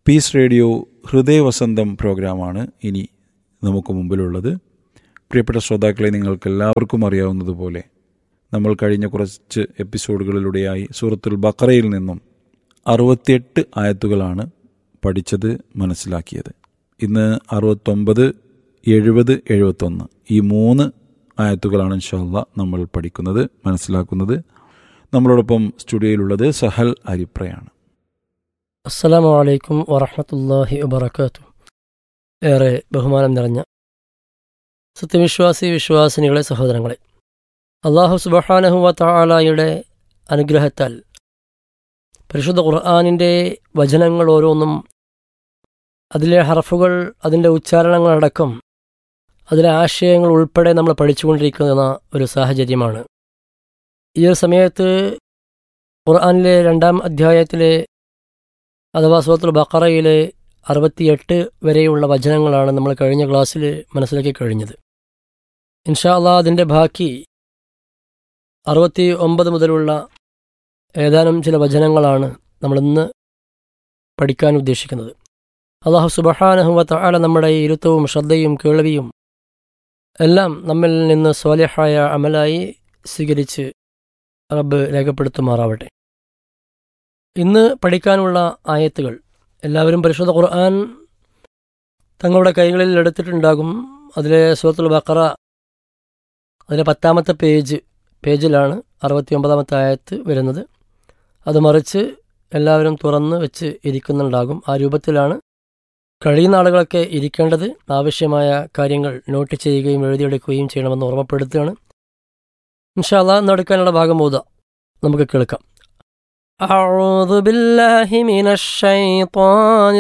piece radio ഹൃദയവസന്തം പ്രോഗ്രാമാണ് ഇനി നമുക്ക് മുമ്പിലുള്ളത് പ്രിയപ്പെട്ട ശ്രോതാക്കളെ നിങ്ങൾക്ക് എല്ലാവർക്കും അറിയാവുന്നതുപോലെ നമ്മൾ കഴിഞ്ഞ കുറച്ച് എപ്പിസോഡുകളിലൂടെയായി സൂറത്തുൽ ബക്കറയിൽ നിന്നും അറുപത്തിയെട്ട് ആയത്തുകളാണ് പഠിച്ചത് മനസ്സിലാക്കിയത് ഇന്ന് അറുപത്തൊമ്പത് എഴുപത് എഴുപത്തൊന്ന് ഈ മൂന്ന് ആയത്തുകളാണ് ഇൻഷാല്ല നമ്മൾ പഠിക്കുന്നത് മനസ്സിലാക്കുന്നത് നമ്മളോടൊപ്പം സ്റ്റുഡിയോയിലുള്ളത് സഹൽ അരിപ്രയാണ് അസ്സലാമു അലൈക്കും വറഹമത്തല്ലാഹി വബർക്കാത്തു ഏറെ ബഹുമാനം നിറഞ്ഞ സത്യവിശ്വാസി വിശ്വാസിനികളെ സഹോദരങ്ങളെ അള്ളാഹു സുബഹാനഹുവ താലായുടെ അനുഗ്രഹത്താൽ പരിശുദ്ധ ഖുർആാനിൻ്റെ വചനങ്ങൾ ഓരോന്നും അതിലെ ഹർഫുകൾ അതിൻ്റെ ഉച്ചാരണങ്ങളടക്കം അതിലെ ആശയങ്ങൾ ഉൾപ്പെടെ നമ്മൾ പഠിച്ചുകൊണ്ടിരിക്കുന്ന ഒരു സാഹചര്യമാണ് ഈ ഒരു സമയത്ത് ഖുർആാനിലെ രണ്ടാം അധ്യായത്തിലെ അഥവാ സൂറത്തുൽ ബക്കറയിലെ അറുപത്തിയെട്ട് വരെയുള്ള വചനങ്ങളാണ് നമ്മൾ കഴിഞ്ഞ ക്ലാസ്സിൽ മനസ്സിലാക്കി കഴിഞ്ഞത് ഇൻഷാ അള്ളാ അതിൻ്റെ ബാക്കി അറുപത്തി ഒമ്പത് മുതലുള്ള ഏതാനും ചില വചനങ്ങളാണ് നമ്മളിന്ന് പഠിക്കാൻ ഉദ്ദേശിക്കുന്നത് അള്ളാഹു സുബഹാനഹുവത്ത ആല നമ്മുടെ ഈ ഇരുത്തവും ശ്രദ്ധയും കേൾവിയും എല്ലാം നമ്മിൽ നിന്ന് സ്വാലിഹായ അമലായി സ്വീകരിച്ച് റബ്ബ് രേഖപ്പെടുത്തുമാറാവട്ടെ ഇന്ന് പഠിക്കാനുള്ള ആയത്തുകൾ എല്ലാവരും പരിശുദ്ധ ഖുർആൻ തങ്ങളുടെ കൈകളിൽ എടുത്തിട്ടുണ്ടാകും അതിലെ സൂറത്തുൽ ബക്കറ അതിലെ പത്താമത്തെ പേജ് പേജിലാണ് അറുപത്തി ഒമ്പതാമത്തെ ആയത്ത് വരുന്നത് അത് മറിച്ച് എല്ലാവരും തുറന്ന് വെച്ച് ഇരിക്കുന്നുണ്ടാകും ആ രൂപത്തിലാണ് കഴിയുന്ന ആളുകളൊക്കെ ഇരിക്കേണ്ടത് ആവശ്യമായ കാര്യങ്ങൾ നോട്ട് ചെയ്യുകയും എഴുതിയെടുക്കുകയും ചെയ്യണമെന്ന് ഓർമ്മപ്പെടുത്തുകയാണ് ഇൻഷാല്ല നടക്കാനുള്ള ഭാഗം ഓതാ നമുക്ക് കേൾക്കാം أعوذ بالله من الشيطان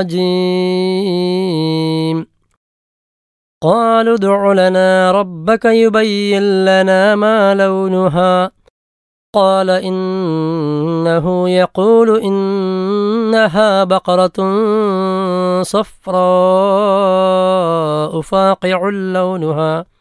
الرجيم قالوا ادع لنا ربك يبين لنا ما لونها قال إنه يقول إنها بقرة صفراء فاقع لونها